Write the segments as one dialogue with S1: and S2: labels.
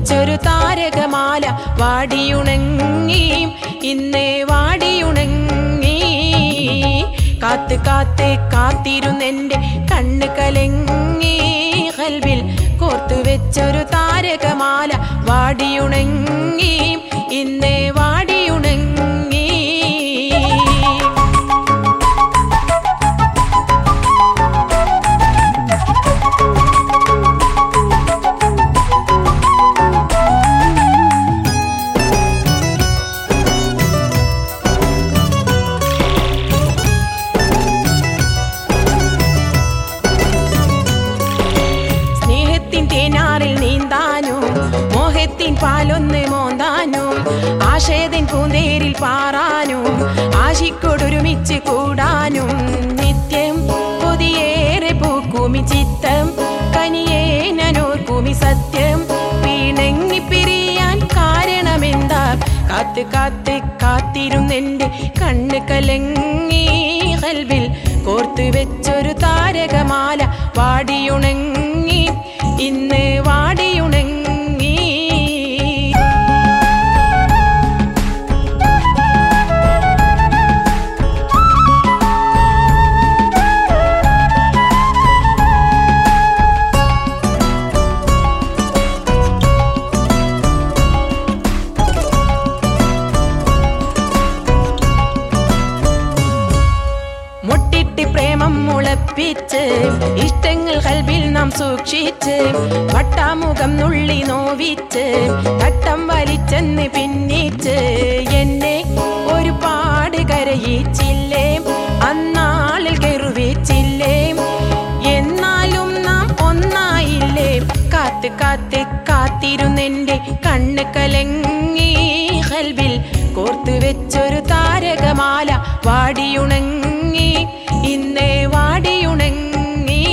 S1: വെച്ചൊരു താരകമാല വാടിയുണങ്ങി ഇന്നേ വാടിയുണങ്ങി കാത്ത് കാത്ത് കാത്തിരുന്നെന്റെ കണ്ണ് കലങ്ങി കൽവിൽ കോർത്തു വെച്ചൊരു താരകമാല വാടിയുണങ്ങി ഇന്നേ വാടിയുണങ്ങി സ്നേഹത്തിൻ തേനാറിൽ നീന്താനും മോഹത്തിൻ പാലൊന്ന് മോന്താനും ആശയത്തിൻ പൂന്തേരിൽ പാറാനും ആശിക്കോടൊരുമിച്ച് കൂടാനും നിത്യം പുതിയേറെ പൂക്കുമി ചിത്തം കനിയേ നനോർക്കുമി സത്യം പിണങ്ങി പിരിയാൻ കാരണമെന്താ കാത്ത് കാത്ത് കാത്തിരുന്നെന്റെ കണ്ണ് കലങ്ങി കൽവിൽ കോർത്തു വെച്ചൊരു താരകമാല വാടിയുണങ്ങി ഇന്ന് വാടിയുണങ്ങി മുട്ടിട്ട് പ്രേമം മുളപ്പിച്ച് ഇഷ്ടങ്ങൾ കൽബിൽ നാം സൂക്ഷിച്ച് വട്ടാമുഖം നുള്ളി നോവിച്ച് തട്ടം വലിച്ചെന്ന് പിന്നിച്ച് എന്നെ ഒരുപാട് കരയിച്ചില്ലേ അന്നാളിൽ കെറുവിച്ചില്ലേ എന്നാലും നാം ഒന്നായില്ലേ കാത്ത് കാത്ത് കാത്തിരുന്നെന്റെ കണ്ണ് കലങ്ങി കൽവിൽ കോർത്തു വെച്ചൊരു താരകമാല വാടിയുണങ്ങി ഇന്നേ വാടിയുണങ്ങി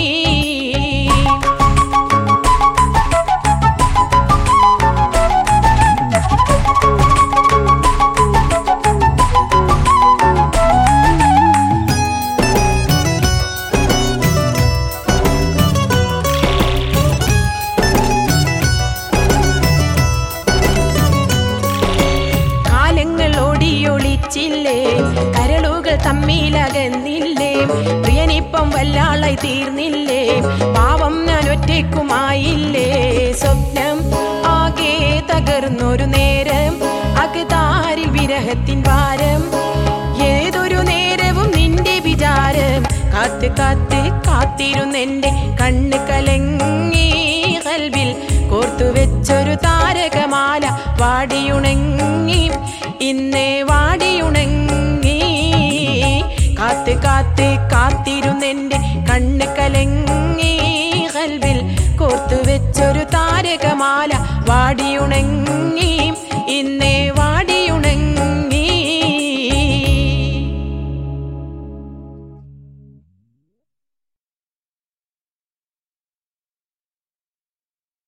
S1: കാലങ്ങൾ ഓടിയൊളിച്ചില്ലേ കരളുകൾ തമ്മിലകന്നില്ലേ പ്രിയനിപ്പം വല്ലാളായി തീർന്നില്ലേ പാവം ഞാൻ ഒറ്റയ്ക്കുമായില്ലേ സ്വപ്നം ആകെ തകർന്നൊരു നേരം അകതാരിൽ വിരഹത്തിൻ ഭാരം ഏതൊരു നേരവും നിന്റെ വിചാരം കാത്ത് കാത്ത് കാത്തിരുന്നെന്റെ കണ്ണ് കലങ്ങി കൽവിൽ കോർത്തു വെച്ചൊരു താരകമാല വാടിയുണങ്ങി ഇന്നേ വാടിയുണങ്ങി കാത്ത് കാത്ത് കാത്തിരുന്നെന്റെ കണ്ണ് കലങ്ങി കൽവിൽ കോർത്തു വെച്ചൊരു താരകമാല വാടിയുണങ്ങി